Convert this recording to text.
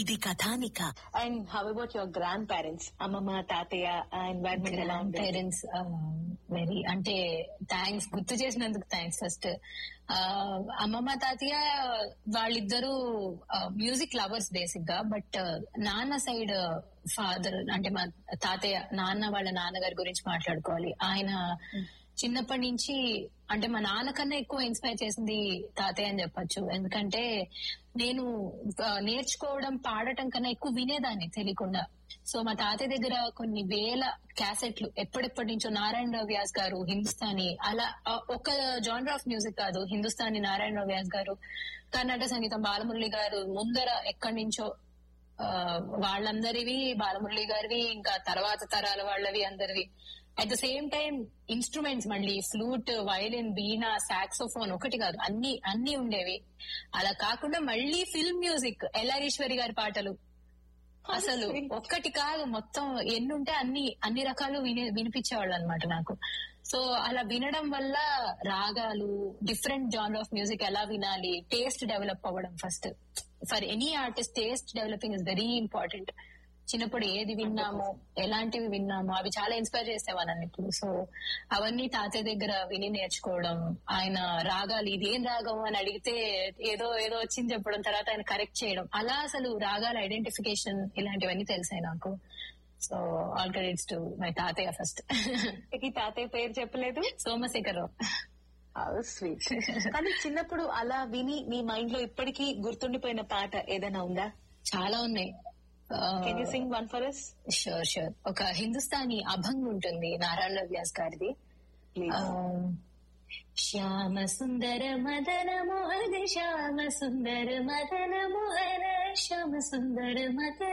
ఇది కథానిక and how about your grandparents అమ్మమ్మ తాతయ్య ఎన్వైరన్మెంట్ ఎలా ఉంది పేరెంట్స్ వెరీ అంటే థ్యాంక్స్ గుర్తు చేసినందుకు థ్యాంక్స్ ఫస్ట్ అమ్మమ్మ తాతయ్య వాళ్ళిద్దరూ మ్యూజిక్ లవర్స్ బేసిక్ గా బట్ నాన్న సైడ్ ఫాదర్ అంటే మా తాతయ్య నాన్న వాళ్ళ నాన్నగారి గురించి మాట్లాడుకోవాలి ఆయన చిన్నప్పటి నుంచి అంటే మా నాన్న కన్నా ఎక్కువ ఇన్స్పైర్ చేసింది తాతయ్య అని చెప్పొచ్చు ఎందుకంటే నేను ఆ, నేర్చుకోవడం పాడటం కన్నా ఎక్కువ వినేదాన్ని తెలియకుండా సో మా తాతయ్య దగ్గర కొన్ని వేల క్యాసెట్లు ఎప్పటిప్పటి నుంచో నారాయణరావు వ్యాస్ గారు హిందుస్థానీ అలా ఆ, ఒక జానర్ ఆఫ్ మ్యూజిక్ కాదు హిందుస్థానీ నారాయణరావు వ్యాస్ గారు కర్ణాటక సంగీతం బాలమురళి గారు ముందర ఎక్కడి నుంచో ఆ, వాళ్ళందరివి బాలమురళి గారివి ఇంకా తర్వాత తరాల వాళ్ళవి అందరివి at the same time instruments మళ్ళీ ఫ్లూట్ వయలిన్ వీణ సాక్సోఫోన్ ఒకటి కాదు అన్ని అన్ని ఉండేవి అలా కాకుండా మళ్ళీ ఫిల్మ్ మ్యూజిక్ ఎల్లారీశ్వరి గారి పాటలు అసలు ఒక్కటి కాదు మొత్తం ఎన్ని ఉంటే అన్ని అన్ని రకాలు వినే వినిపించేవాళ్ళు అనమాట నాకు సో అలా వినడం వల్ల రాగాలు డిఫరెంట్ జానర్ ఆఫ్ మ్యూజిక్ ఎలా వినాలి టేస్ట్ డెవలప్ అవ్వడం first for any artist taste developing is very important చిన్నప్పుడు ఏది విన్నామో ఎలాంటివి విన్నామో అవి చాలా ఇన్స్పైర్ చేసేవాళ్ళు నన్ను ఇప్పుడు సో అవన్నీ తాతయ్య దగ్గర విని నేర్చుకోవడం ఆయన రాగాలు ఇదేం రాగం అని అడిగితే ఏదో ఏదో వచ్చింది చెప్పడం తర్వాత ఆయన కరెక్ట్ చేయడం అలా అసలు రాగాల ఐడెంటిఫికేషన్ ఇలాంటివన్నీ తెలిసాయి నాకు so all credits to my తాతయ్య ఫస్ట్ ఈ తాతయ్య పేరు చెప్పలేదు సోమశేఖరరావు స్వీట్ కానీ చిన్నప్పుడు అలా విని మీ మైండ్ లో ఇప్పటికీ గుర్తుండిపోయిన పాట ఏదైనా ఉందా చాలా ఉన్నాయి can you sing one for us sure sure ఒక హిందుస్థానీ అభంగ్ ఉంటుంది నారాయణ వ్యాస్ గారిది ప్లీజ్ శ్యామ సుందర మదన మోహన శ్యామ సుందర మదన మోహన శ్యామ సుందర మదన